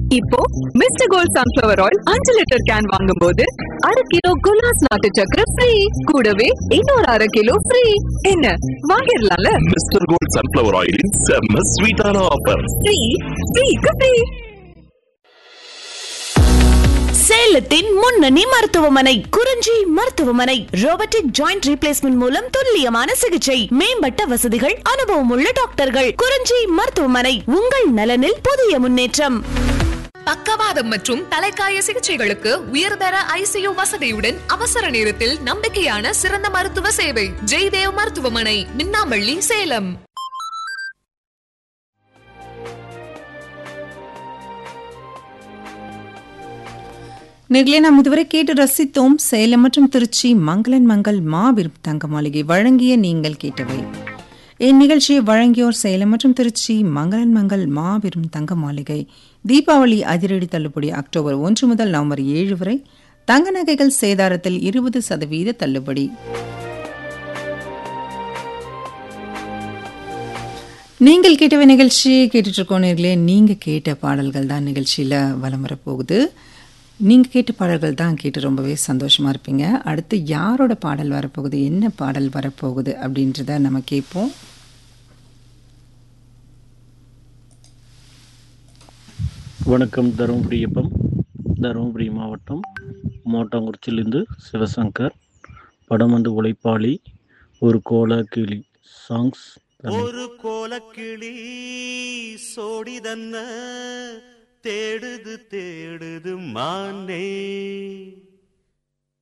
இப்போ mister gold sunflower oil அஞ்சு litre can வாங்கும்போது அரை கிலோ குலாஸ் நாட்டு சக்கரை ஃப்ரீ கூடவே இன்னொரு அரை கிலோ ஃப்ரீ என்ன வாங்கிடலாம்ல மிஸ்டர் கோல்ட் சன்ஃபிளவர் ஆயிலின் செம்ம ஸ்வீட்டான ஆஃபர் ஃப்ரீ ஃப்ரீக்கு ஃப்ரீ சேலத்தின் முன்னணி மருத்துவமனை குறிஞ்சி மருத்துவமனை ரோபோட்டிக் ஜாயிண்ட் ரீப்ளேஸ்மெண்ட் மூலம் துல்லியமான சிகிச்சை மேம்பட்ட வசதிகள் அனுபவம் உள்ள டாக்டர்கள் குறிஞ்சி மருத்துவமனை உங்கள் நலனில் புதிய முன்னேற்றம் பக்கவாதம் மற்றும் தலைக்காய சிகிச்சைகளுக்கு உயர்தர ஐசியு வசதியுடன் அவசர நேரத்தில் நம்பிக்கையான சிறந்த மருத்துவ சேவை ஜெய்தேவ் மருத்துவமனை மின்னாமள்ளி சேலம் நேர்களே நாம் இதுவரை கேட்டு ரசித்தோம் சேலம் மற்றும் திருச்சி மங்களன் மங்கள் மாபெரும் தங்க மாளிகை வழங்கிய நீங்கள் கேட்டவை இந்நிகழ்ச்சியை வழங்கியோர் சேலம் மற்றும் திருச்சி மங்களன் மங்கள் மாபெரும் தங்க மாளிகை தீபாவளி அதிரடி தள்ளுபடி அக்டோபர் ஒன்று முதல் நவம்பர் ஏழு வரை தங்க நகைகள் சேதாரத்தில் இருபது சதவீத தள்ளுபடி நீங்கள் கேட்டவை நிகழ்ச்சி கேட்டுட்டு இருக்கோம் நேர்களே நீங்கள் கேட்ட பாடல்கள் தான் நிகழ்ச்சியில் வலம் வரப்போகுது நீங்கள் கேட்ட பாடல்கள் தான் கேட்டு ரொம்பவே சந்தோஷமாக இருப்பீங்க அடுத்து யாரோட பாடல் வரப்போகுது என்ன பாடல் வரப்போகுது அப்படின்றத நம்ம கேட்போம் வணக்கம் தருமபுரி எப்பம் தருமபுரி மாவட்டம் மோட்டாங்குறிச்சியிலிருந்து சிவசங்கர் படம் வந்து உழைப்பாளி ஒரு கோல கிளி சாங்ஸ் ஒரு கோலக்கிளி சோடிதன்ன தேடுது தேடுது மானே